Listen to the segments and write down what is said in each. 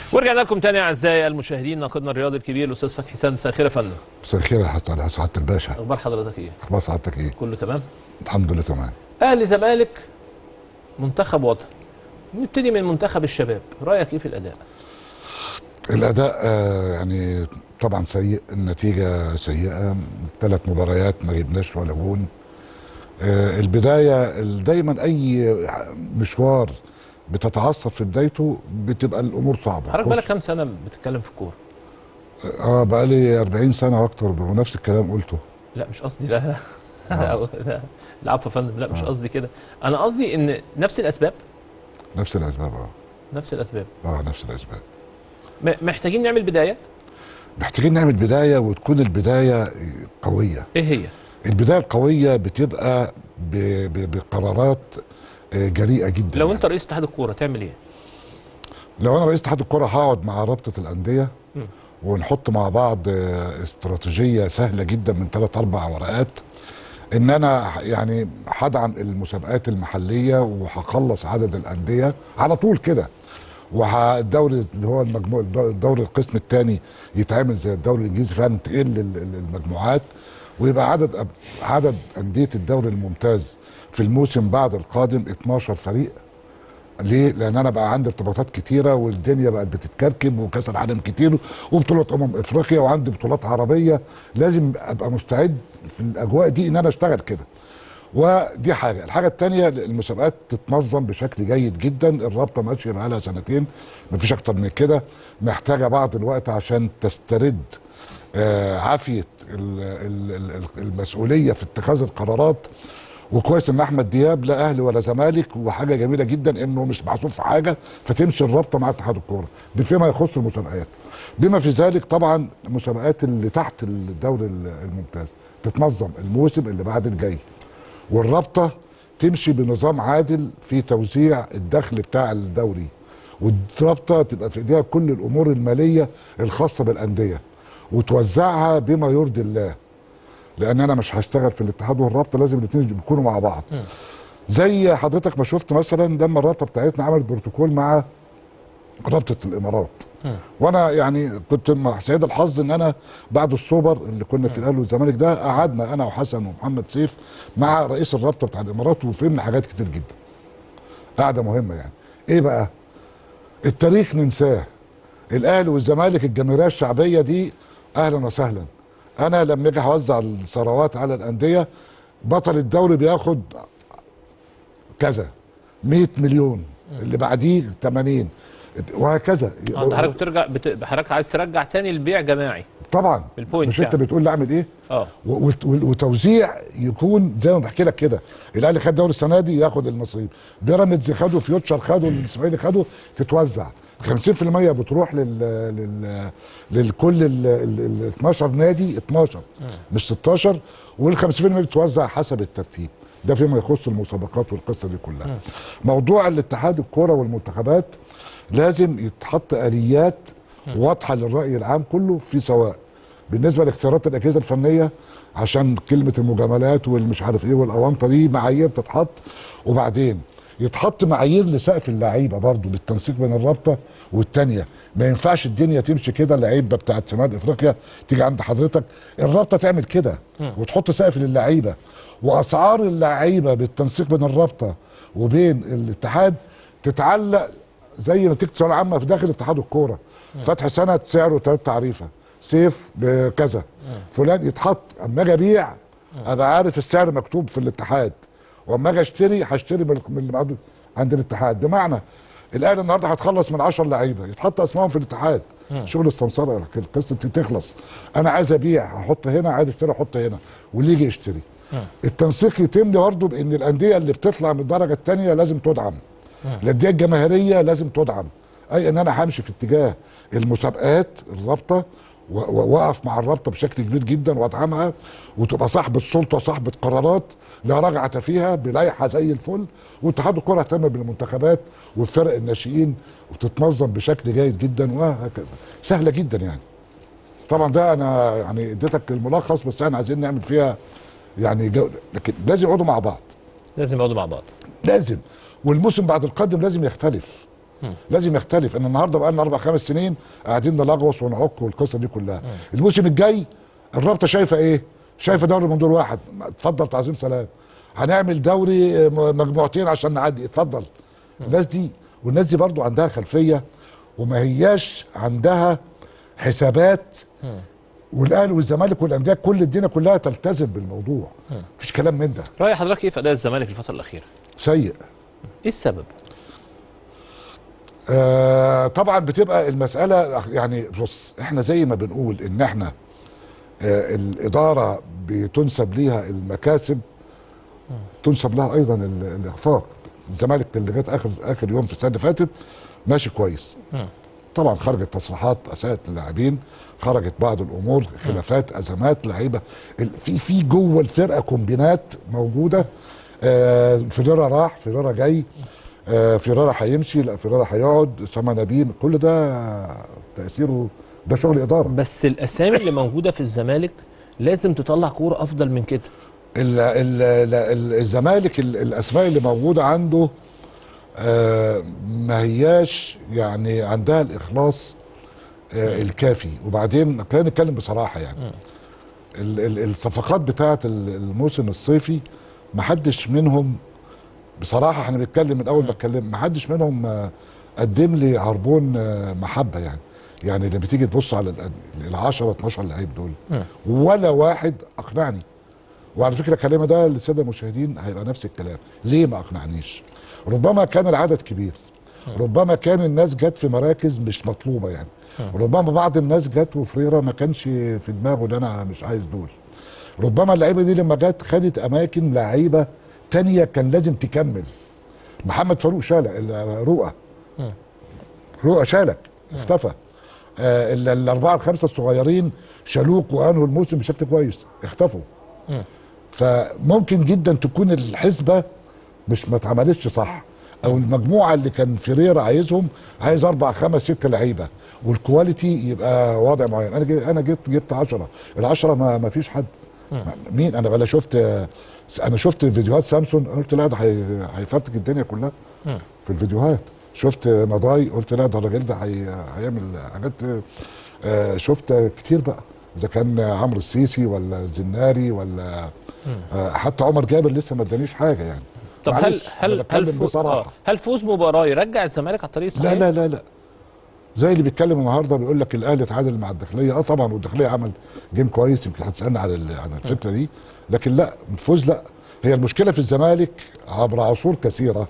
ورجعنا لكم تاني اعزائي المشاهدين ناقدنا الرياضي الكبير الاستاذ فتحي سند مساء الخير يا فندم مساء الخير يا حضرتك على سعاده الباشا اخبار حضرتك ايه اخبار سعادتك ايه كله تمام الحمد لله تمام اهلي زمالك منتخب وطني نبتدي من منتخب الشباب رايك ايه في الاداء الاداء آه يعني طبعا سيء النتيجه سيئه ثلاث مباريات ما جبناش ولا جون آه البدايه دايما اي مشوار بتتعثر في بدايته بتبقى الامور صعبه حضرتك بقالك كام سنه بتتكلم في الكوره اه بقالي 40 سنه واكتر ونفس الكلام قلته لا مش قصدي لا لا لا العفو يا فندم لا مش قصدي كده انا قصدي ان نفس الاسباب نفس الاسباب اه نفس الاسباب اه نفس الاسباب م- محتاجين نعمل بدايه محتاجين نعمل بدايه وتكون البدايه قويه ايه هي البدايه القويه بتبقى ب- ب- بقرارات آه، جريئه جدا لو يعني. انت رئيس اتحاد الكوره تعمل ايه لو انا رئيس اتحاد الكره هقعد مع رابطه الانديه مم. ونحط مع بعض آه، استراتيجيه سهله جدا من ثلاث اربع ورقات ان انا ح- يعني هدعم المسابقات المحليه وهخلص عدد الانديه على طول كده والدوري اللي هو المجموع الدوري القسم الثاني يتعمل زي الدوري الانجليزي فعلا تقل ال- ال- المجموعات ويبقى عدد أب- عدد انديه الدوري الممتاز في الموسم بعد القادم 12 فريق ليه؟ لان انا بقى عندي ارتباطات كتيره والدنيا بقت بتتكركب وكاس العالم كتير وبطولات امم افريقيا وعندي بطولات عربيه لازم ابقى مستعد في الاجواء دي ان انا اشتغل كده. ودي حاجه، الحاجه الثانيه المسابقات تتنظم بشكل جيد جدا، الرابطه ماشيه بقى لها سنتين مفيش اكتر من كده، محتاجه بعض الوقت عشان تسترد آه، عافيه ال- ال- ال- المسؤوليه في اتخاذ القرارات وكويس ان احمد دياب لا اهلي ولا زمالك وحاجه جميله جدا انه مش محسوب في حاجه فتمشي الرابطه مع اتحاد الكوره دي فيما يخص المسابقات بما في ذلك طبعا المسابقات اللي تحت الدوري الممتاز تتنظم الموسم اللي بعد الجاي والرابطه تمشي بنظام عادل في توزيع الدخل بتاع الدوري والرابطه تبقى في ايديها كل الامور الماليه الخاصه بالانديه وتوزعها بما يرضي الله لان انا مش هشتغل في الاتحاد والرابطه لازم الاثنين يكونوا مع بعض زي حضرتك ما شفت مثلا لما الرابطه بتاعتنا عملت بروتوكول مع رابطه الامارات وانا يعني كنت مع سعيد الحظ ان انا بعد السوبر اللي كنا في الاهلي والزمالك ده قعدنا انا وحسن ومحمد سيف مع رئيس الرابطه بتاع الامارات وفهمنا حاجات كتير جدا قاعده مهمه يعني ايه بقى التاريخ ننساه الاهلي والزمالك الجماهيريه الشعبيه دي اهلا وسهلا انا لما اجي اوزع الثروات على الانديه بطل الدوري بياخد كذا 100 مليون اللي بعديه 80 وهكذا آه، انت حضرتك بترجع بت... حضرتك عايز ترجع تاني البيع جماعي طبعا بالبوينت مش انت يعني. بتقول لي اعمل ايه اه و- وت- وتوزيع يكون زي ما بحكي لك كده الاهلي خد دوري السنه دي ياخد النصيب بيراميدز خده فيوتشر خده الاسماعيلي خده تتوزع 50% بتروح لل لل للكل ال ال- ال 12 نادي 12 مش 16 وال 50% بتوزع حسب الترتيب ده فيما يخص المسابقات والقصه دي كلها موضوع الاتحاد الكوره والمنتخبات لازم يتحط اليات واضحه للراي العام كله في سواء بالنسبه لاختيارات الاجهزه الفنيه عشان كلمه المجاملات والمش عارف ايه والاونطه دي معايير تتحط وبعدين يتحط معايير لسقف اللعيبه برضو بالتنسيق بين الرابطه والتانيه ما ينفعش الدنيا تمشي كده اللعيبه بتاعت شمال افريقيا تيجي عند حضرتك الرابطه تعمل كده وتحط سقف للعيبه واسعار اللعيبه بالتنسيق بين الرابطه وبين الاتحاد تتعلق زي نتيجه الثانويه العامه في داخل اتحاد الكوره فتح سنه سعره ثلاث تعريفه سيف بكذا فلان يتحط اما اجي ابيع ابقى عارف السعر مكتوب في الاتحاد واما اجي اشتري هشتري من من اللي موجود عند الاتحاد بمعنى الاهلي النهارده هتخلص من 10 لعيبه يتحط اسمائهم في الاتحاد شغل السمسره القصه دي تخلص انا عايز ابيع هحط هنا عايز اشتري احط هنا واللي يجي يشتري التنسيق يتم برضه بان الانديه اللي بتطلع من الدرجه الثانيه لازم تدعم الانديه الجماهيريه لازم تدعم اي ان انا همشي في اتجاه المسابقات الرابطه و- و- واقف مع الرابطه بشكل كبير جدا وادعمها وتبقى صاحبه سلطه صاحبه قرارات لا رجعه فيها بلائحه زي الفل واتحاد الكره اهتم بالمنتخبات والفرق الناشئين وتتنظم بشكل جيد جدا وهكذا سهله جدا يعني طبعا ده انا يعني اديتك الملخص بس احنا عايزين نعمل فيها يعني جو لكن لازم يقعدوا مع بعض لازم يقعدوا مع بعض لازم والموسم بعد القادم لازم يختلف لازم يختلف ان النهارده بقى لنا اربع خمس سنين قاعدين نلغوص ونعك والقصه دي كلها الموسم الجاي الرابطه شايفه ايه شايفه دوري من دور واحد اتفضل تعظيم سلام هنعمل دوري م- مجموعتين عشان نعدي اتفضل الناس دي والناس دي برضو عندها خلفيه وما هياش عندها حسابات والاهلي والزمالك والانديه كل الدنيا كلها تلتزم بالموضوع مفيش كلام من ده راي حضرتك ايه في اداء الزمالك الفتره الاخيره سيء ايه السبب آه طبعا بتبقى المسألة يعني بص احنا زي ما بنقول ان احنا آه الإدارة بتنسب ليها المكاسب تنسب لها أيضا ال- الإخفاق الزمالك اللي لغاية آخر آخر يوم في السنة اللي فاتت ماشي كويس طبعا خرجت تصريحات أساءت للاعبين خرجت بعض الأمور خلافات أزمات لعيبة ال- في في جوه الفرقة كومبينات موجودة آه فيريرا راح فيريرا جاي آه فيريرا هيمشي لا فيريرا هيقعد اسامه نبيل كل ده تاثيره ده شغل اداره بس الاسامي اللي موجوده في الزمالك لازم تطلع كوره افضل من كده ال- ال- ال- الزمالك ال- الاسماء اللي موجوده عنده آه ما هياش يعني عندها الاخلاص آه الكافي وبعدين خلينا نتكلم بصراحه يعني ال- ال- الصفقات بتاعه ال- الموسم الصيفي ما حدش منهم بصراحه احنا بنتكلم من اول ما اتكلم ما حدش منهم آه، قدم لي عربون آه، محبه يعني يعني لما تيجي تبص على ال 10 12 لعيب دول ولا واحد اقنعني وعلى فكره كلامي ده للساده المشاهدين هيبقى نفس الكلام ليه ما اقنعنيش ربما كان العدد كبير ربما كان الناس جت في مراكز مش مطلوبه يعني ربما بعض الناس جت وفريرة ما كانش في دماغه ان انا مش عايز دول ربما اللعيبه دي لما جت خدت اماكن لعيبه تانية كان لازم تكمل محمد فاروق شالك ال- رؤى رؤى شالك اختفى آه ال- الاربعه الخمسه الصغيرين شالوك وانهوا الموسم بشكل كويس اختفوا فممكن جدا تكون الحسبه مش ما اتعملتش صح او المجموعه اللي كان فيريرا عايزهم عايز اربع خمس ست لعيبه والكواليتي يبقى وضع معين انا جي انا جبت جبت 10 ال10 ما, ما فيش حد مين انا ولا شفت انا شفت فيديوهات سامسون قلت لا ده هي- هيفرتك الدنيا كلها في الفيديوهات شفت نضاي قلت لا ده الراجل ده هي- هيعمل حاجات آه، شفت كتير بقى اذا كان عمرو السيسي ولا الزناري ولا آه، حتى عمر جابر لسه ما ادانيش حاجه يعني طب هل معلش، هل أنا هل بتكلم فوز بصراحه آه. هل فوز مباراه يرجع الزمالك على الطريق الصحيح؟ لا لا لا لا زي اللي بيتكلم النهارده بيقول لك الاهلي اتعادل مع الداخليه اه طبعا والداخليه عمل جيم كويس يمكن هتسالنا على ال- على الفكره دي لكن لا الفوز لا هي المشكله في الزمالك عبر عصور كثيره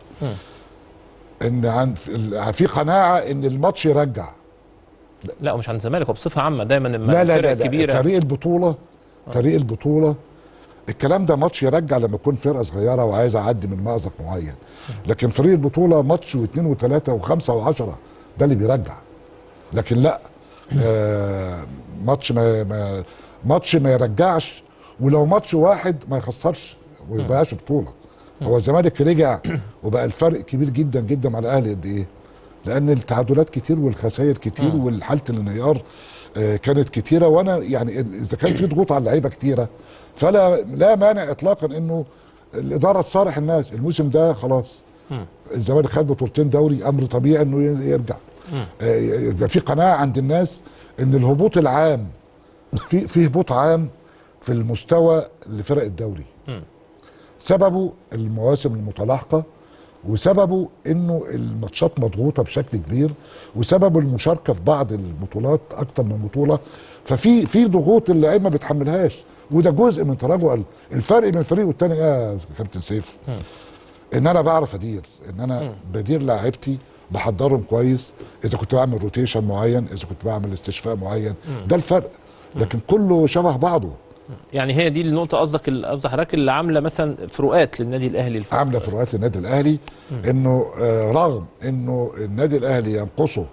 ان عند في- في قناعه ان الماتش يرجع لا مش عن الزمالك هو بصفه عامه دايما لما لا لا الفرق لا, لا الكبيره فريق البطوله فريق البطوله الكلام ده ماتش يرجع لما يكون فرقه صغيره وعايز اعدي من مأزق معين لكن فريق البطوله ماتش واثنين وثلاثه وخمسه وعشره ده اللي بيرجع لكن لا آه ماتش ما, ما ماتش ما يرجعش ولو ماتش واحد ما يخسرش وما يضيعش بطوله هو الزمالك رجع وبقى الفرق كبير جدا جدا مع الاهلي قد ايه؟ لان التعادلات كتير والخسائر كتير والحاله الانهيار آه، كانت كتيره وانا يعني ال- اذا كان في ضغوط على اللعيبه كتيره فلا لا مانع اطلاقا انه الاداره تصارح الناس الموسم ده خلاص الزمالك خد بطولتين دوري امر طبيعي انه ي- يرجع آه، يبقى في قناعه عند الناس ان الهبوط العام في في هبوط عام في المستوى لفرق الدوري سببه المواسم المتلاحقه وسببه انه الماتشات مضغوطه بشكل كبير وسببه المشاركه في بعض البطولات اكتر من بطوله ففي في ضغوط اللعيبه ما بيتحملهاش وده جزء من تراجع الفرق بين الفريق والتاني ايه يا كابتن سيف ان انا بعرف ادير ان انا بدير لاعيبتي بحضرهم كويس اذا كنت بعمل روتيشن معين اذا كنت بعمل استشفاء معين ده الفرق لكن كله شبه بعضه يعني هي دي النقطه قصدك ال- قصد حضرتك اللي عامله مثلا فروقات للنادي الاهلي الفترة. عامله فروقات للنادي الاهلي انه آه رغم انه النادي الاهلي ينقصه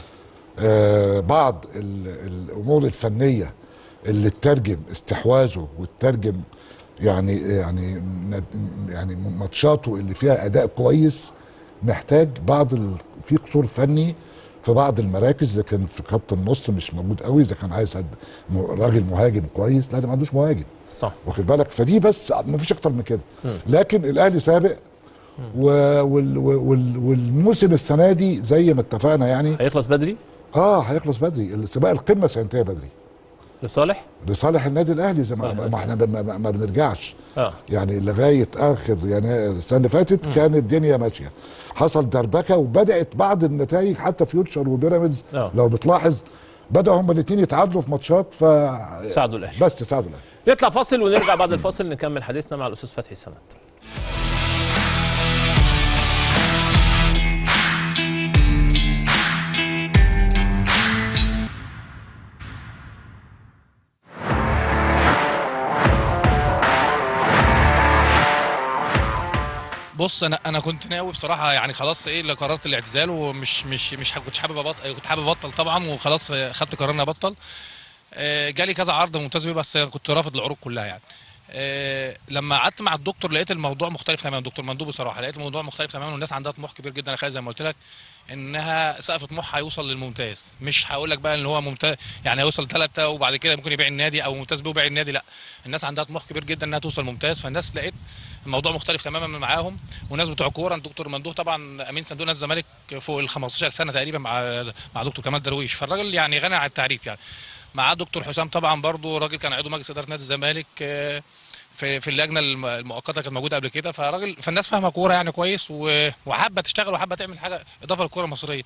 آه بعض ال- الامور الفنيه اللي تترجم استحواذه وتترجم يعني يعني ند- يعني ماتشاته اللي فيها اداء كويس محتاج بعض ال... في قصور فني في بعض المراكز اذا كان في خط النص مش موجود قوي اذا كان عايز هد- م- راجل مهاجم كويس لا ده ما عندوش مهاجم صح واخد بالك فدي بس ما فيش اكتر من كده لكن الاهلي سابق و- وال- وال- والموسم السنه دي زي ما اتفقنا يعني هيخلص بدري اه هيخلص بدري سباق القمه سينتهي بدري لصالح لصالح النادي الاهلي زي ما, صالح ما احنا ما, ما- ما بنرجعش اه يعني لغايه اخر يعني السنه اللي فاتت كانت الدنيا ماشيه حصل دربكه وبدات بعض النتائج حتى فيوتشر وبيراميدز آه. لو بتلاحظ بداوا هما الاثنين يتعادلوا في ماتشات ف ساعدوا الاهلي بس ساعدوا الاهلي نطلع فاصل ونرجع بعد الفاصل نكمل حديثنا مع الاستاذ فتحي سند بص انا انا كنت ناوي بصراحه يعني خلاص ايه اللي قررت الاعتزال ومش مش مش كنتش حابب ابطل كنت حابب ابطل طبعا وخلاص آه، خدت قرار اني ابطل آه، جالي كذا عرض ممتاز بيه بس كنت رافض العروض كلها يعني آه، لما قعدت مع الدكتور لقيت الموضوع مختلف تماما دكتور مندوب بصراحه لقيت الموضوع مختلف تماما والناس عندها طموح كبير جدا يا خالد زي ما قلت لك انها سقف طموحها هيوصل للممتاز مش هقول لك بقى ان هو ممتاز يعني هيوصل ثلاثه وبعد كده ممكن يبيع النادي او ممتاز بيه ويبيع النادي لا الناس عندها طموح كبير جدا انها توصل ممتاز فالناس لقيت الموضوع مختلف تماما من معاهم وناس بتوع كوره الدكتور مندوب طبعا امين صندوق نادي الزمالك فوق ال 15 سنه تقريبا مع مع دكتور كمال درويش فالراجل يعني غني عن التعريف يعني معاه دكتور حسام طبعا برضو راجل كان عضو مجلس اداره نادي الزمالك آه، في في اللجنه الم- المؤقته كانت موجوده قبل كده فراجل فالناس فاهمه كوره يعني كويس و- وحابه تشتغل وحابه تعمل حاجه اضافه للكوره المصريه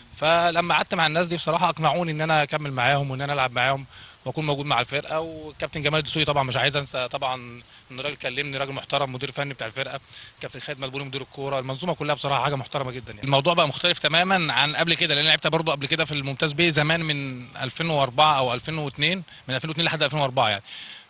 فلما قعدت مع الناس دي بصراحه اقنعوني ان انا اكمل معاهم وان انا العب معاهم واكون موجود مع الفرقه وكابتن جمال الدسوقي طبعا مش عايز انسى طبعا ان الراجل كلمني راجل محترم مدير فني بتاع الفرقه كابتن خالد مدبولي مدير الكوره المنظومه كلها بصراحه حاجه محترمه جدا يعني. الموضوع بقى مختلف تماما عن قبل كده لان لعبت برضه قبل كده في الممتاز بيه زمان من 2004 او 2002 من 2002 لحد 2004 يعني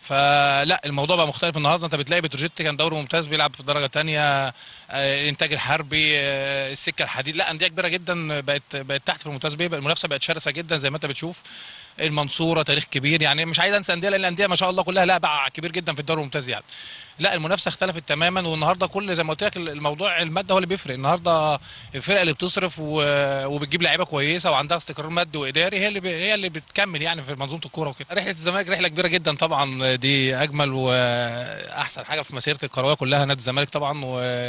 فلا الموضوع بقى مختلف النهارده انت بتلاقي بتروجيت كان دوري ممتاز بيلعب في الدرجه الثانيه الانتاج الحربي آه، السكه الحديد لا انديه كبيره جدا بقت بقت تحت في الممتاز بيه بقى المنافسه بقت شرسه جدا زي ما انت بتشوف المنصوره تاريخ كبير يعني مش عايز انسى انديه لان الانديه ما شاء الله كلها لها باع كبير جدا في الدوري الممتاز يعني لا المنافسه اختلفت تماما والنهارده كل زي ما قلت لك الموضوع الماده هو اللي بيفرق النهارده الفرقه اللي بتصرف و- وبتجيب لعيبه كويسه وعندها استقرار مادي واداري هي اللي ب... هي اللي بتكمل يعني في منظومه الكوره وكده رحله الزمالك رحله كبيره جدا طبعا دي اجمل واحسن حاجه في مسيرتي الكرويه كلها نادي الزمالك طبعا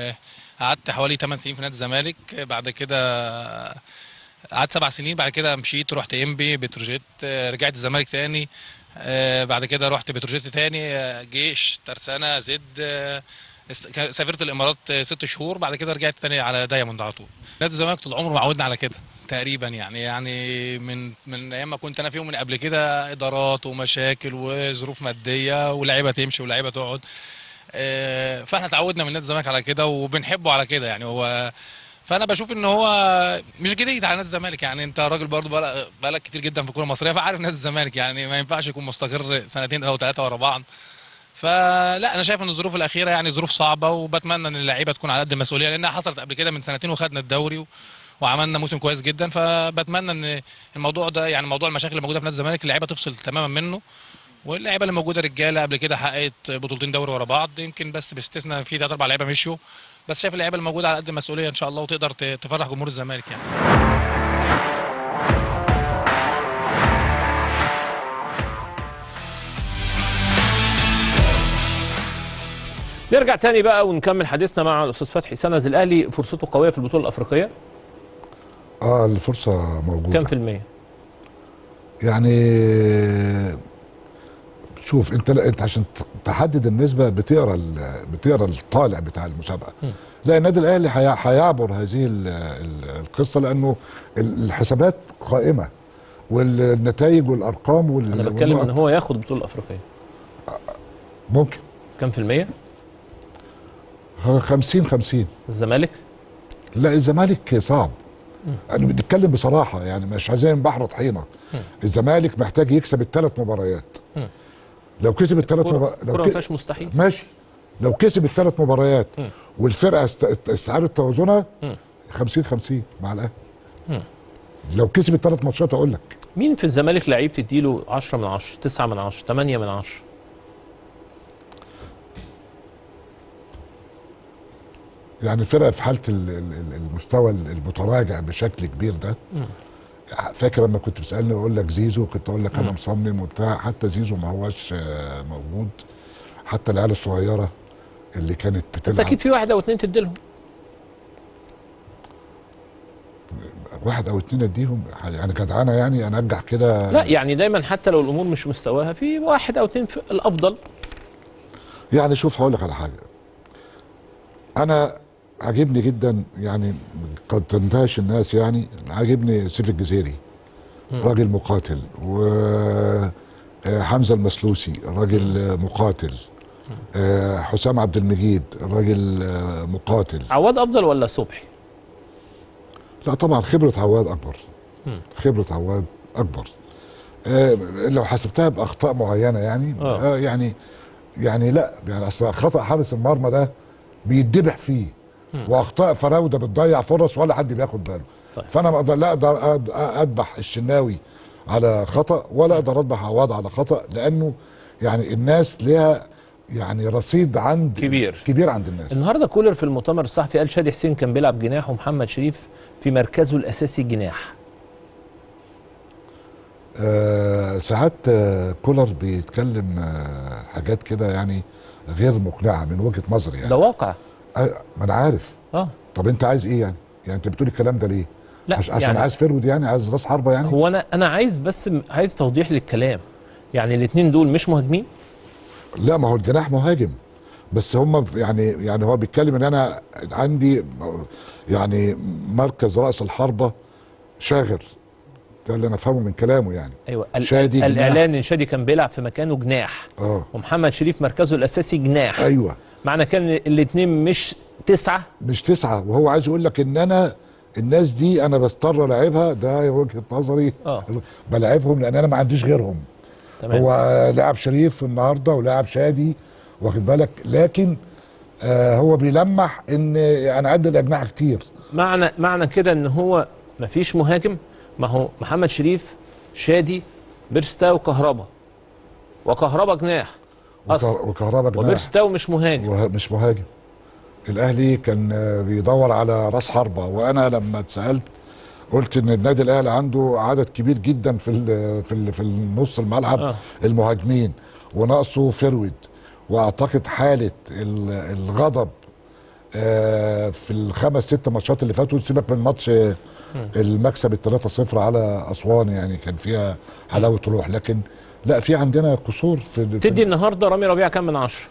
وقعدت حوالي 8 سنين في نادي الزمالك بعد كده قعدت سبع سنين بعد كده مشيت رحت انبي بتروجيت آه، رجعت الزمالك تاني آه، بعد كده رحت بتروجيت تاني آه، جيش ترسانة زد آه، اس- كا- سافرت الامارات آه، ست شهور بعد كده رجعت تاني على دايموند على طول نادي الزمالك طول عمره معودنا على كده تقريبا يعني يعني من من ايام ما كنت انا فيهم من قبل كده ادارات ومشاكل وظروف ماديه ولاعيبه تمشي ولاعيبه تقعد آه، فاحنا اتعودنا من نادي الزمالك على كده وبنحبه على كده يعني هو فانا بشوف ان هو مش جديد على نادي الزمالك يعني انت راجل برضه بقالك بقالك كتير جدا في الكوره المصريه فعارف نادي الزمالك يعني ما ينفعش يكون مستقر سنتين او ثلاثه ورا بعض فلا انا شايف ان الظروف الاخيره يعني ظروف صعبه وبتمنى ان اللعيبه تكون على قد المسؤوليه لانها حصلت قبل كده من سنتين وخدنا الدوري و... وعملنا موسم كويس جدا فبتمنى ان الموضوع ده يعني موضوع المشاكل اللي موجوده في نادي الزمالك اللعيبه تفصل تماما منه واللعيبه اللي موجوده رجاله قبل كده حققت بطولتين دوري ورا بعض يمكن بس باستثناء في ثلاث اربع لعيبه مشيوا بس شايف اللعيبه اللي موجوده على قد المسؤوليه ان شاء الله وتقدر ت- تفرح جمهور الزمالك يعني نرجع تاني بقى ونكمل حديثنا مع الاستاذ فتحي سند الاهلي فرصته قويه في البطوله الافريقيه اه الفرصه موجوده كام في الميه يعني شوف انت انت عشان تحدد النسبه بتقرا ال- بتقرا الطالع بتاع المسابقه لا النادي الاهلي هي- هيعبر هذه ال- ال- القصه لانه ال- الحسابات قائمه والنتائج والارقام وال انا بتكلم ان والنقط هو ياخد البطوله الافريقيه ممكن كام في الميه 50 50 الزمالك لا الزمالك صعب انا بنتكلم بصراحه يعني مش عايزين بحر طحينه الزمالك محتاج يكسب الثلاث مباريات مم. لو كسب الثلاث الكوره مباريات الكوره ما فيهاش مستحيل ماشي لو كسب الثلاث مباريات مم. والفرقه است- استعادت توازنها مم. 50 50 مع الاهلي مم. لو كسب الثلاث ماتشات اقول لك مين في الزمالك لعيب تديله 10 من 10 9 من 10 8 من 10 يعني الفرقه في حاله ال- ال- ال- المستوى المتراجع بشكل كبير ده فاكر لما كنت بتسالني اقول لك زيزو كنت اقول لك انا مصمم وبتاع حتى زيزو ما هوش آه، موجود حتى العيال الصغيره اللي كانت بس بتلعب اكيد في واحد او اتنين تديلهم واحد او اتنين اديهم يعني جدعانه يعني انجح كده لا يعني دايما حتى لو الامور مش مستواها في واحد او اتنين في الافضل يعني شوف هقول لك على حاجه انا عاجبني جدا يعني قد تندهش الناس يعني عاجبني سيف الجزيري راجل مقاتل وحمزه المسلوسي راجل مقاتل آه، حسام عبد المجيد راجل آه، مقاتل عواد افضل ولا صبحي لا طبعا خبرة عواد أكبر مم. خبرة عواد أكبر آه لو حسبتها بأخطاء معينة يعني آه. آه يعني يعني لا يعني أصل خطأ حارس المرمى ده بيتذبح فيه وأخطاء فراودة بتضيع فرص ولا حد بياخد باله طيب. فأنا ما أقدر لا أقدر أد- أذبح الشناوي على خطأ ولا أقدر أذبح عواد على خطأ لأنه يعني الناس ليها يعني رصيد عند كبير. كبير عند الناس النهارده كولر في المؤتمر الصحفي قال شادي حسين كان بيلعب جناح ومحمد شريف في مركزه الاساسي جناح آه ساعات آه كولر بيتكلم آه حاجات كده يعني غير مقنعه من وجهه نظري يعني ده واقع آه ما انا عارف اه طب انت عايز ايه يعني؟ يعني انت بتقول الكلام ده ليه؟ لا عش عشان يعني عايز فرود يعني عايز راس حربه يعني؟ هو انا انا عايز بس م- عايز توضيح للكلام يعني الاثنين دول مش مهاجمين لا ما هو الجناح مهاجم بس هم يعني يعني هو بيتكلم ان انا عندي يعني مركز راس الحربه شاغر ده اللي انا فاهمه من كلامه يعني ايوه ال- شادي جناح. الاعلان ان شادي كان بيلعب في مكانه جناح اه ومحمد شريف مركزه الاساسي جناح ايوه معنى كان الاثنين مش تسعه مش تسعة وهو عايز يقول لك ان انا الناس دي انا بضطر العبها ده وجهة نظري آه. بلعبهم لان انا ما عنديش غيرهم تمام هو لاعب شريف النهارده ولاعب شادي واخد بالك لكن آه هو بيلمح ان انا عندي الاجنحه كتير معنى معنى كده ان هو مفيش مهاجم ما هو محمد شريف شادي بيرستاو كهربا وكهربا جناح اصلا وك- وكهربا جناح وبيرستاو مش مهاجم ومش مهاجم الاهلي كان آه، بيدور على راس حربه وانا لما اتسالت قلت ان النادي الاهلي عنده عدد كبير جدا في ال في ال في النص الملعب آه. آه. المهاجمين وناقصه فرود واعتقد حاله ال- الغضب آه، في الخمس ست ماتشات اللي فاتوا سيبك من ماتش آه، المكسب ال 3-0 على اسوان يعني كان فيها حلاوه روح لكن لا في عندنا قصور في في- تدي النهارده رامي ربيعه كام من عشرة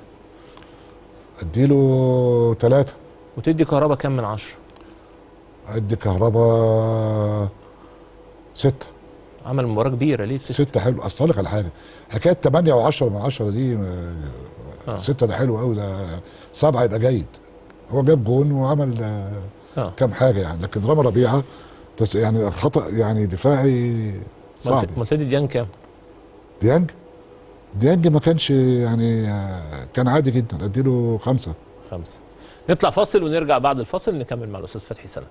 اديله ثلاثه وتدي كهربا كام من عشرة ادي كهربا ستة عمل مباراه كبيره ليه ست ستة حلو اصل أقول لك على حاجة حكاية 8 و10 من 10 دي آه، آه. ستة ده حلو قوي ده سبعة يبقى جيد هو جاب جون وعمل آه، اه كام حاجة يعني لكن رامي ربيعة تس يعني خطأ يعني دفاعي صعب ملتدي ديان كام ديانج ديانج ما كانش يعني آه، كان عادي جدا اديله خمسة خمسة نطلع فاصل ونرجع بعد الفاصل نكمل مع الاستاذ فتحي سند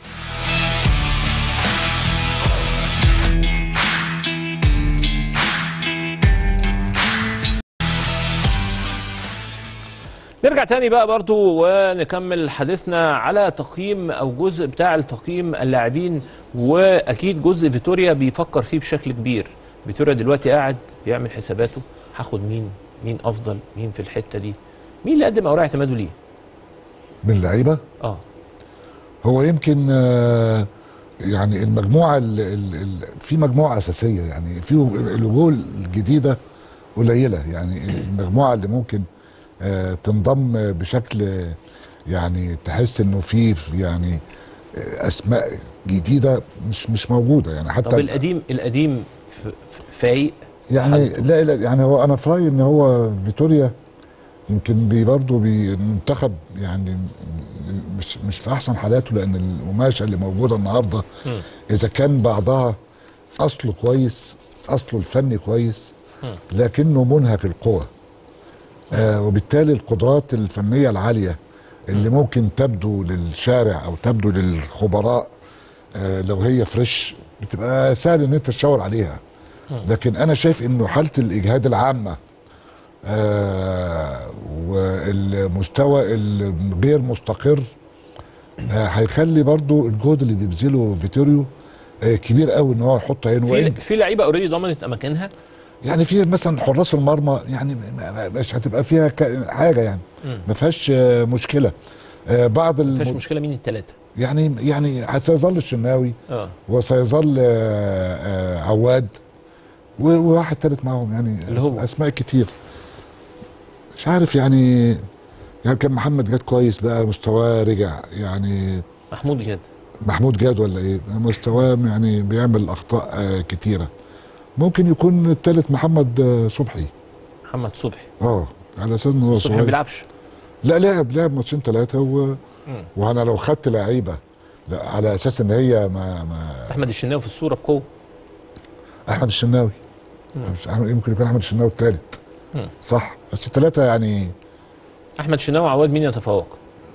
نرجع تاني بقى برضو ونكمل حديثنا على تقييم او جزء بتاع التقييم اللاعبين واكيد جزء فيتوريا بيفكر فيه بشكل كبير فيتوريا دلوقتي قاعد بيعمل حساباته هاخد مين مين افضل مين في الحته دي مين اللي قدم اوراق اعتماده ليه من اللعيبة اه هو يمكن آه، يعني المجموعه ال ال ال في مجموعه اساسيه يعني في الوجوه الجديده قليله يعني المجموعه اللي ممكن آه، تنضم بشكل آه، يعني تحس انه في يعني آه، اسماء جديده مش مش موجوده يعني حتى طب القديم القديم ف- ف- فايق يعني حالته. لا لا يعني هو انا في رايي ان هو فيتوريا يمكن بي برضه المنتخب يعني مش مش في احسن حالاته لان القماشه اللي موجوده النهارده مم. اذا كان بعضها اصله كويس اصله الفني كويس لكنه منهك القوى آه وبالتالي القدرات الفنيه العاليه اللي ممكن تبدو للشارع او تبدو للخبراء آه لو هي فريش بتبقى سهل ان انت تشاور عليها لكن انا شايف انه حاله الاجهاد العامه آه والمستوى الغير مستقر آه هيخلي برضو الجهد اللي بيبذله فيتوريو آه كبير قوي ان هو يحط عينه في وعين في لعيبه اوريدي ضمنت اماكنها يعني في مثلا حراس المرمى يعني ما- ما- مش هتبقى فيها ك- حاجه يعني مم. ما فيهاش آه، مشكله آه، بعض ما فيهاش الم... مشكله مين الثلاثه يعني يعني سيظل الشناوي اه وسيظل آه، آه، عواد و- وواحد تالت معاهم يعني اللي هو؟ اسماء كتير مش عارف يعني يعني كان محمد جاد كويس بقى مستواه رجع يعني محمود جاد محمود جاد ولا ايه مستواه يعني بيعمل اخطاء آه، كتيره ممكن يكون التالت محمد آه، صبحي محمد صبحي اه على اساس انه هو صبحي ما صغير بيلعبش لا لعب لعب ماتشين ثلاثه و... مم. وانا لو خدت لعيبه لا، على اساس ان هي ما ما بس احمد الشناوي في الصوره بقوه احمد الشناوي مش أحمد يمكن يكون احمد الشناوي الثالث مم. صح بس الثلاثه يعني احمد الشناوي وعواد مين يتفوق؟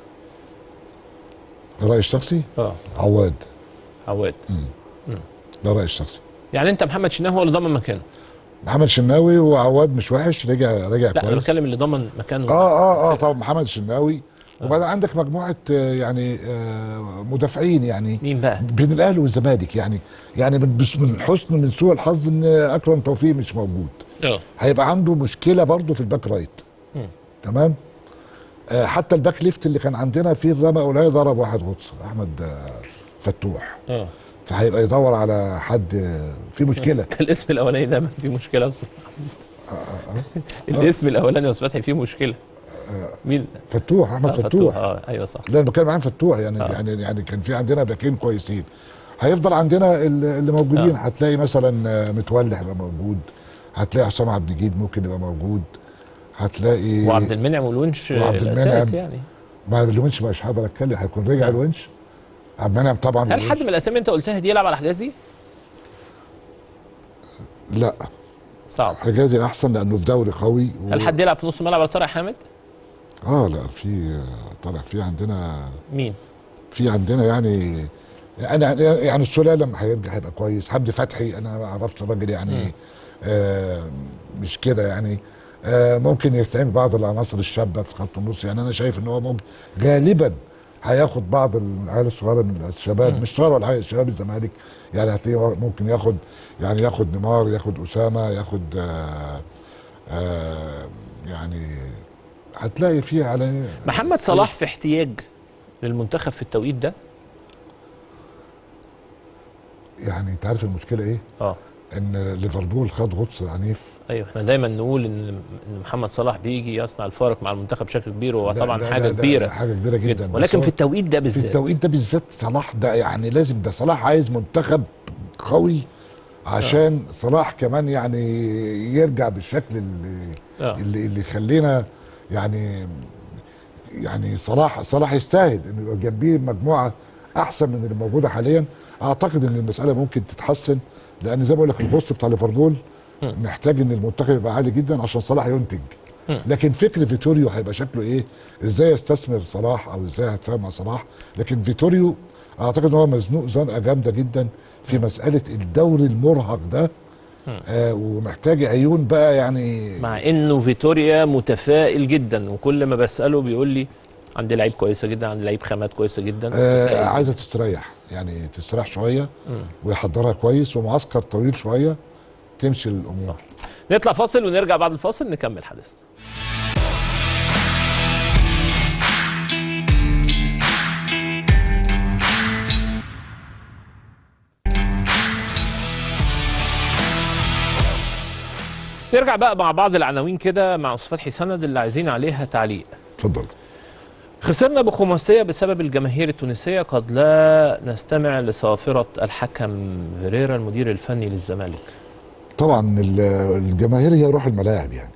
رايي الشخصي اه عواد عواد ده رايي الشخصي يعني انت محمد شناوي هو اللي ضمن مكانه محمد الشناوي وعواد مش وحش رجع رجع لا انا كويس بتكلم اللي ضمن مكانه اه اه اه طبعا محمد الشناوي وبعدين عندك مجموعه آه، يعني آه، مدافعين يعني مين بقى؟ بين الاهلي والزمالك يعني يعني من بس- من حسن من سوء الحظ ان اكرم توفيق مش موجود اه هيبقى عنده مشكله برضه في الباك رايت مم. تمام آه حتى الباك ليفت اللي كان عندنا فيه الرمى قليل ضرب واحد غطس احمد آه فتوح اه فهيبقى يدور على حد آه، في مشكله الاسم الاولاني ده فيه مشكله اصلا الاسم الاولاني يا استاذ فتحي فيه مشكله مين؟ فتوح احمد آه، فتوح اه ايوه صح لا انا بتكلم عن فتوح يعني آه. يعني يعني كان في عندنا باكين كويسين هيفضل عندنا ال- اللي موجودين آه. هتلاقي مثلا آه، متولي هيبقى موجود هتلاقي حسام عبد الجيد ممكن يبقى موجود هتلاقي وعبد المنعم والونش وعبد الاساس المنعم. يعني ما الونش مش هقدر اتكلم هيكون رجع الونش عبد المنعم طبعا هل الونش. حد من الاسامي انت قلتها دي يلعب على حجازي؟ لا صعب حجازي احسن لانه في دوري قوي و... هل حد يلعب في نص الملعب على طارق حامد؟ اه لا في آه، طلع في عندنا مين؟ في عندنا يعني انا يعني السوليه لما هيرجع هيبقى كويس حمدي فتحي انا ما اعرفش الراجل يعني آه مش كده يعني آه ممكن يستعين ببعض العناصر الشابه في خط النص يعني انا شايف ان هو ممكن غالبا هياخد بعض العيال الصغيره من الشباب مش صغار ولا حاجه شباب الزمالك يعني هتلاقيه ممكن ياخد يعني ياخد نيمار ياخد اسامه ياخد آه آه يعني هتلاقي فيه على محمد صلاح في احتياج للمنتخب في التوقيت ده؟ يعني انت عارف المشكله ايه؟ اه ان ليفربول خد غطس عنيف ايوه احنا دايما نقول ان إن محمد صلاح بيجي يصنع الفارق مع المنتخب بشكل كبير وهو لا- طبعا لا- حاجه لا- لا- كبيره لا، حاجه كبيره جدا بس ولكن هو في التوقيت ده في بالذات التوقيت ده بالذات صلاح ده يعني لازم ده صلاح عايز منتخب قوي عشان صلاح كمان يعني يرجع بالشكل اللي آه. اللي, اللي يخلينا يعني يعني صلاح صلاح يستاهل انه يبقى جنبيه مجموعه احسن من اللي موجوده حاليا اعتقد ان المساله ممكن تتحسن لان زي ما بقول لك البوست بتاع ليفربول محتاج ان المنتخب يبقى عالي جدا عشان صلاح ينتج لكن فكر فيتوريو هيبقى شكله ايه ازاي يستثمر صلاح او ازاي هيتفاهم مع صلاح لكن فيتوريو اعتقد ان هو مزنوق زنقه جامده جدا في مساله الدوري المرهق ده آه ومحتاج عيون بقى يعني مع انه فيتوريا متفائل جدا وكل ما بساله بيقول لي عندي لعيب كويسه جدا عندي لعيب خامات كويسه جدا آه متفائل. عايزه تستريح يعني تستريح شويه ويحضرها كويس ومعسكر طويل شويه تمشي الامور صح. نطلع فاصل ونرجع بعد الفاصل نكمل حديثنا نرجع بقى مع بعض العناوين كده مع استاذ فتحي سند اللي عايزين عليها تعليق اتفضل خسرنا بخماسية بسبب الجماهير التونسية قد لا نستمع لصافرة الحكم فيريرا المدير الفني للزمالك طبعا ال- الجماهير هي روح الملاعب يعني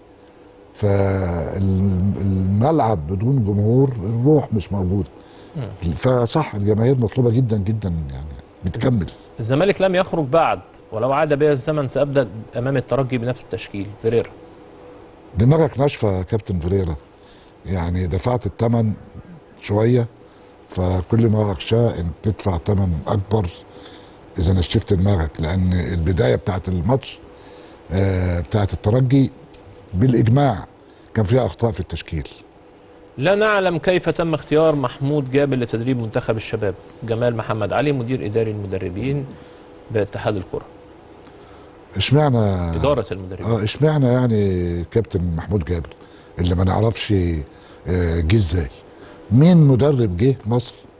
فالملعب بدون جمهور الروح مش موجوده فصح الجماهير مطلوبه جدا جدا يعني بتكمل الزمالك لم يخرج بعد ولو عاد بي الزمن سأبدأ أمام الترجي بنفس التشكيل فيريرا دماغك ناشفه يا كابتن فريرا يعني دفعت الثمن شويه فكل ما اخشاه ان تدفع ثمن اكبر اذا نشفت دماغك لان البدايه بتاعت الماتش آه، بتاعت الترجي بالاجماع كان فيها اخطاء في التشكيل لا نعلم كيف تم اختيار محمود جابر لتدريب منتخب الشباب جمال محمد علي مدير إداري المدربين باتحاد الكرة اشمعنى إدارة المدربين اه اشمعنى يعني كابتن محمود جابر اللي ما نعرفش آه، جه ازاي مين مدرب جه في مصر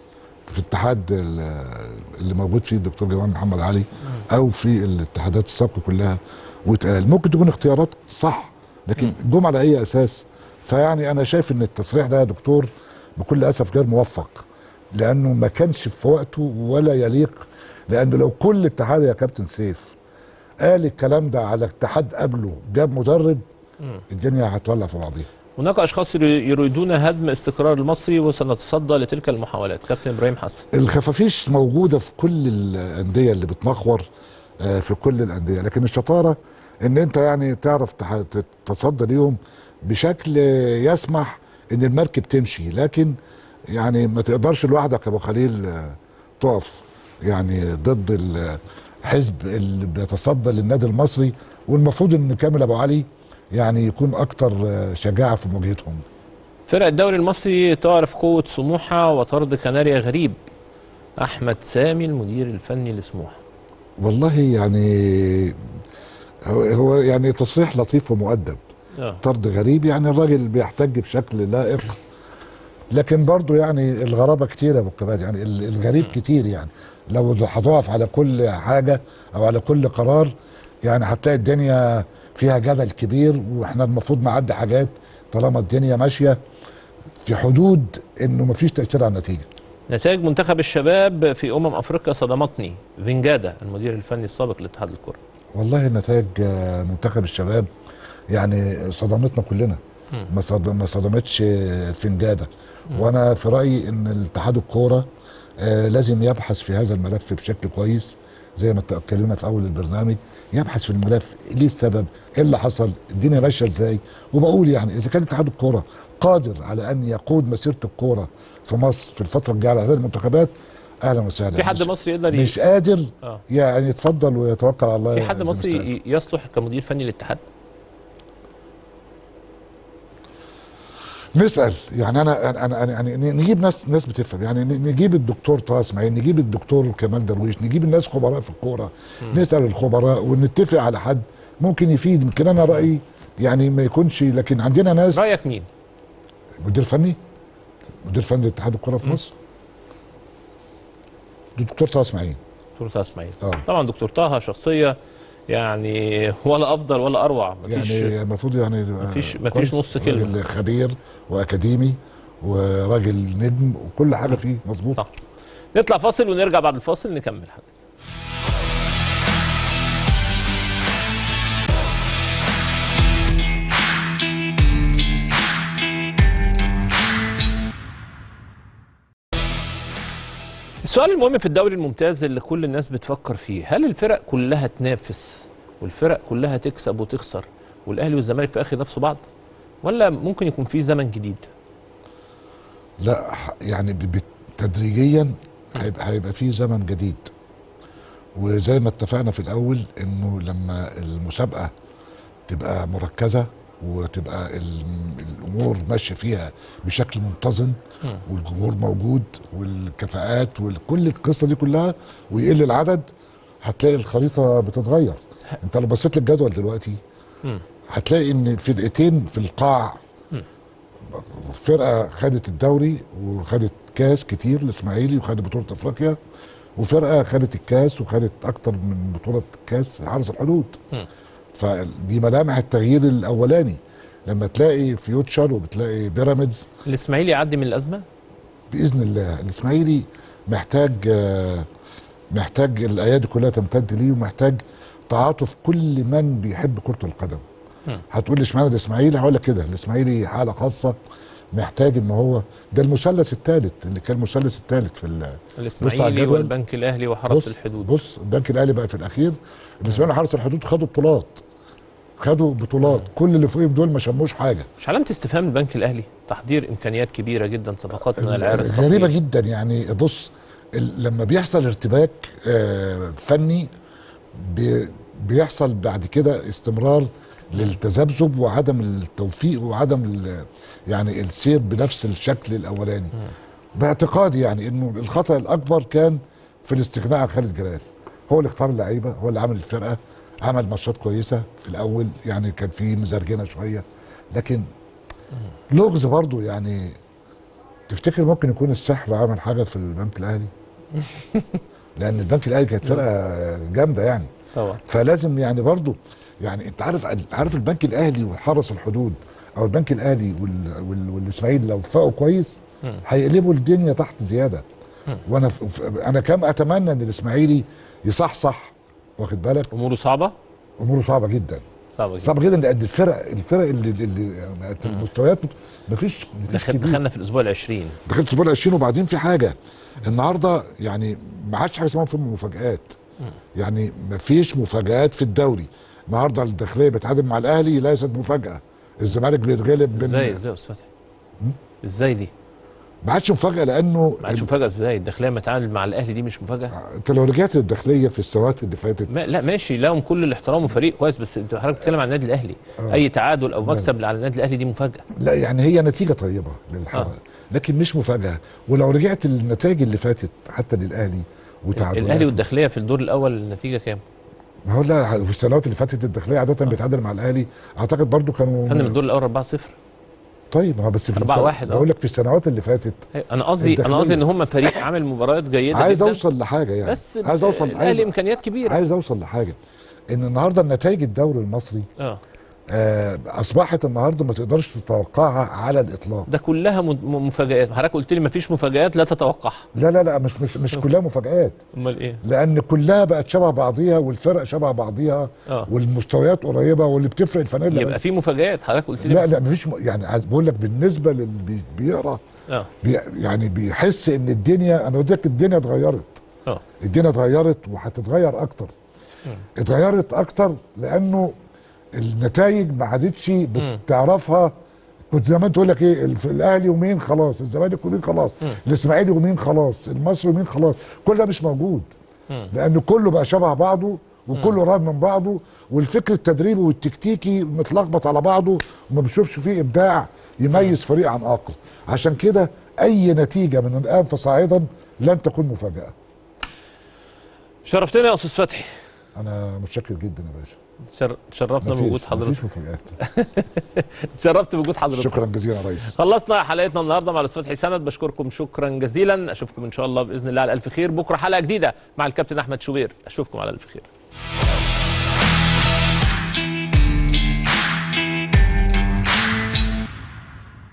في اتحاد ال- اللي موجود فيه الدكتور جمال محمد علي او في الاتحادات السابقه كلها واتقال ممكن تكون اختيارات صح لكن جم على اي اساس فيعني انا شايف ان التصريح ده يا دكتور بكل اسف غير موفق لانه ما كانش في وقته ولا يليق لانه لو كل اتحاد يا كابتن سيف قال الكلام ده على اتحاد قبله جاب مدرب الدنيا هتولع في بعضيها هناك اشخاص يري- يريدون هدم استقرار المصري وسنتصدى لتلك المحاولات كابتن ابراهيم حسن الخفافيش موجوده في كل الانديه اللي بتنخور آه، في كل الانديه لكن الشطاره ان انت يعني تعرف تح- تتصدى ليهم بشكل يسمح ان المركب تمشي لكن يعني ما تقدرش لوحدك يا ابو خليل آه، تقف يعني ضد الحزب اللي بيتصدى للنادي المصري والمفروض ان كامل ابو علي يعني يكون اكتر آه، شجاعه في مواجهتهم فرق الدوري المصري تعرف قوة سموحة وطرد كناريا غريب أحمد سامي المدير الفني لسموحة والله يعني هو هو يعني تصريح لطيف ومؤدب آه. طرد غريب يعني الراجل بيحتج بشكل لائق لكن برضه يعني الغرابه كتير يا ابو كمال يعني ال- الغريب كتير يعني لو هتقف على كل حاجه او على كل قرار يعني هتلاقي الدنيا فيها جدل كبير واحنا المفروض نعدي حاجات طالما الدنيا ماشيه في حدود انه مفيش تاثير على النتيجه نتائج منتخب الشباب في أمم أفريقيا صدمتني فينجادا المدير الفني السابق لاتحاد الكرة والله نتائج آه، منتخب الشباب يعني صدمتنا كلنا ما صد- ما صدمتش آه، فنجاده وانا في رايي ان الاتحاد الكوره آه، لازم يبحث في هذا الملف بشكل كويس زي ما اتكلمنا في اول البرنامج يبحث في الملف ليه السبب ايه اللي حصل الدنيا ماشيه ازاي وبقول يعني اذا كان اتحاد الكوره قادر على ان يقود مسيره الكوره في مصر في الفتره الجايه على هذه المنتخبات اهلا وسهلا في حد مش- مصري يقدر ي... مش قادر آه. يعني يتفضل ويتوكل على الله في حد المستعان. مصري ي- يصلح كمدير فني للاتحاد نسال يعني انا انا انا يعني نجيب ناس ناس بتفهم يعني ن- نجيب الدكتور طه اسماعيل نجيب الدكتور كمال درويش نجيب الناس خبراء في الكوره نسال الخبراء ونتفق على حد ممكن يفيد يمكن انا رايي يعني ما يكونش لكن عندنا ناس رأيك مين؟ مدير فني مدير فني لاتحاد الكوره في مصر الدكتور طه اسماعيل دكتور طه اسماعيل اه طبعا دكتور طه شخصية يعني ولا أفضل ولا أروع مفيش يعني المفروض يعني يبقى مفيش- مفيش كويس. نص كلمة. راجل خبير واكاديمي وراجل نجم وكل حاجه فيه مظبوط صح نطلع فاصل ونرجع بعد الفاصل نكمل حاجة. السؤال المهم في الدوري الممتاز اللي كل الناس بتفكر فيه هل الفرق كلها تنافس والفرق كلها تكسب وتخسر والاهلي والزمالك في اخر نفسه بعض ولا ممكن يكون في زمن جديد لا ح- يعني ب- ب- تدريجيا هيبقى هيبقى في زمن جديد وزي ما اتفقنا في الاول انه لما المسابقه تبقى مركزه وتبقى ال- الامور ماشيه فيها بشكل منتظم والجمهور موجود والكفاءات وكل القصه دي كلها ويقل العدد هتلاقي الخريطه بتتغير انت لو بصيت للجدول دلوقتي هتلاقي ان الفرقتين في القاع فرقه خدت الدوري وخدت كاس كتير الاسماعيلي وخدت بطوله افريقيا وفرقه خدت الكاس وخدت اكتر من بطوله كاس حرس الحدود فدي ملامح التغيير الاولاني لما تلاقي فيوتشر وبتلاقي بيراميدز الاسماعيلي يعدي من الازمه باذن الله الاسماعيلي محتاج آه، محتاج الايادي كلها تمتد ليه ومحتاج تعاطف كل من بيحب كره القدم هتقول لي اشمعنى الاسماعيلي هقول لك كده الاسماعيلي حاله خاصه محتاج ان هو ده المثلث الثالث اللي كان المثلث الثالث في ال- بص على الاسماعيلي الجدول. والبنك الاهلي وحرس بص الحدود بص البنك الاهلي بقى في الاخير الاسماعيلي وحرس الحدود خدوا بطولات خدوا بطولات كل اللي فوقهم دول ما شموش حاجه مش علامه استفهام البنك الاهلي تحضير امكانيات كبيره جدا صفقات من العيار الصفي غريبه جدا يعني بص ال- لما بيحصل ارتباك آه، فني بي- بيحصل بعد كده استمرار للتذبذب وعدم التوفيق وعدم ال- يعني السير بنفس الشكل الاولاني باعتقادي يعني انه الخطا الاكبر كان في الاستغناء عن خالد جلاس هو اللي اختار اللعيبه هو اللي عمل الفرقه عمل ماتشات كويسه في الاول يعني كان في مزرجنه شويه لكن لغز برضو يعني تفتكر ممكن يكون السحر عمل حاجه في البنك الاهلي لان البنك الاهلي كانت فرقه جامده يعني طبعا فلازم يعني برضو يعني انت عارف عارف البنك الاهلي وحرس الحدود او البنك الاهلي وال وال والاسماعيلي لو فاقوا كويس هيقلبوا الدنيا تحت زياده وانا ف... ف- انا كم اتمنى ان الاسماعيلي يصحصح واخد بالك اموره صعبه اموره صعبه جدا صعبه جدا صعبه جدا لان الفرق الفرق اللي, اللي بقت المستويات مفيش مفيش دخل كبير دخلنا في الاسبوع العشرين دخلت اسبوع 20 وبعدين في حاجه النهارده يعني ما عادش حاجه اسمها فيلم مفاجآت يعني ما فيش مفاجآت في الدوري النهارده الداخليه بتعادل مع الاهلي ليست مفاجاه الزمالك بيتغلب من- ازاي ازاي يا استاذ فتحي ازاي دي ما عادش مفاجاه لانه ما عادش مفاجاه ازاي الداخليه ما تعامل مع الاهلي دي مش مفاجاه انت لو رجعت للداخليه في السنوات اللي فاتت ما لا ماشي لهم كل الاحترام وفريق كويس بس انت حضرتك بتتكلم عن النادي الاهلي اي تعادل او مكسب على النادي الاهلي دي مفاجاه لا يعني هي نتيجه طيبه للحرب آه. لكن مش مفاجاه ولو رجعت للنتائج اللي فاتت حتى للاهلي وتعادلات الاهلي والداخليه في الدور الاول النتيجه كام؟ ما هو لا في السنوات اللي فاتت الداخليه عاده بيتعادل مع الاهلي اعتقد برضو كانوا فندم الدور الاول 4-0 طيب ما هو بس في 4-1 السنة- آه. بقول لك في السنوات اللي فاتت انا قصدي انا الداخلية. قصدي ان هم فريق عامل مباريات جيده عايز جدا اوصل لحاجه يعني بس عايز اوصل الاهلي عايز, امكانيات كبيره عايز اوصل لحاجه ان النهارده النتائج الدوري المصري اه آه اصبحت النهارده ما تقدرش تتوقعها على الاطلاق ده كلها م- م- مفاجآت حضرتك قلت لي مفيش مفاجآت لا تتوقعها لا لا لا مش مش مش كلها مفاجآت امال ايه؟ لان كلها بقت شبه بعضيها والفرق شبه بعضيها آه. والمستويات قريبه واللي بتفرق الفانيلا يبقى بس. في مفاجآت حضرتك قلت لي لا لا مفيش م... يعني عايز بقول لك بالنسبه للي بي- بيقرا اه بي يعني بيحس ان الدنيا انا قلت لك الدنيا اتغيرت اه الدنيا اتغيرت وهتتغير اكتر اتغيرت اكتر لانه النتائج ما عادتش بتعرفها كنت زمان تقول لك ايه الف- الاهلي يومين خلاص الزمالك يومين خلاص الاسماعيلي يومين خلاص المصري يومين خلاص كل ده مش موجود لان كله بقى شبه بعضه وكله قريب من بعضه والفكر التدريبي والتكتيكي متلخبط على بعضه وما بشوفش فيه ابداع يميز فريق عن اخر عشان كده اي نتيجه من الان فصاعدا لن تكون مفاجاه شرفتنا يا استاذ فتحي انا متشكر جدا يا باشا شر... شرفنا مفيش- بوجود حضرتك مفيش مفاجآت شرفت بوجود حضرتك شكرا جزيلا يا ريس خلصنا حلقتنا النهارده مع الاستاذ فتحي سند بشكركم شكرا جزيلا اشوفكم ان شاء الله باذن الله على الف خير بكره حلقه جديده مع الكابتن احمد شوبير اشوفكم على الف خير